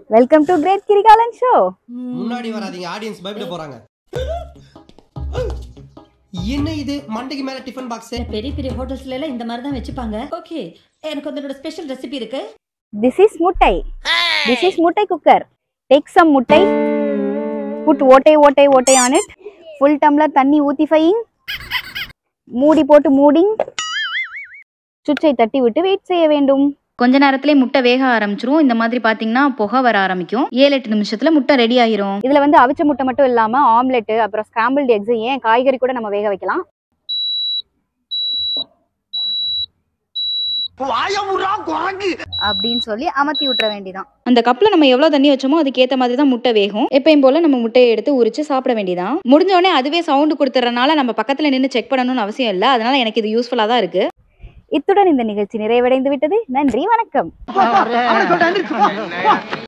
welcome to great Kirikalan show முன்னாடி வராதீங்க audience பயப்பட போறாங்க என்ன இது மண்டைக்கு மேல டிஃபன் பாக்ஸ் பெரிய பெரிய ஹோட்டல்ஸ்ல எல்லாம் இந்த மாதிரி தான் வச்சுப்பாங்க ஓகே எனக்கு வந்து என்னோட ஸ்பெஷல் ரெசிபி இருக்கு திஸ் இஸ் முட்டை திஸ் இஸ் முட்டை குக்கர் டேக் சம் முட்டை புட் ஓட்டை ஓட்டை ஓட்டை ஆன் இட் ஃபுல் டம்ளர் தண்ணி ஊத்தி ஃபையிங் மூடி போட்டு மூடிங் சுவிட்சை தட்டி விட்டு வெயிட் செய்ய வேண்டும் கொஞ்ச நேரத்திலே முட்டை வேக ஆரம்பிச்சிரும் இந்த மாதிரி பாத்தீங்கன்னா புகை வர ஆரம்பிக்கும் ஏழு எட்டு நிமிஷத்துல முட்டை ரெடி ஆயிரும் இதுல வந்து அவிச்ச முட்டை மட்டும் இல்லாம ஆம்லெட் அப்புறம் ஸ்கிராம்பிள்டு எக்ஸ் ஏன் காய்கறி கூட நம்ம வேக வைக்கலாம் அப்படின்னு சொல்லி அமர்த்தி விட்டுற வேண்டியதான் அந்த கப்ல நம்ம எவ்வளவு தண்ணி வச்சோமோ அதுக்கு ஏத்த மாதிரி தான் முட்டை வேகும் எப்பயும் போல நம்ம முட்டையை எடுத்து உரிச்சு சாப்பிட வேண்டியதான் முடிஞ்ச உடனே அதுவே சவுண்ட் கொடுத்துறதுனால நம்ம பக்கத்துல நின்று செக் பண்ணணும்னு அவசியம் இல்லை அதனால எனக்கு இது யூஸ்ஃபுல்லா தான் இருக்கு இத்துடன் இந்த நிகழ்ச்சி நிறைவடைந்து விட்டது நன்றி வணக்கம்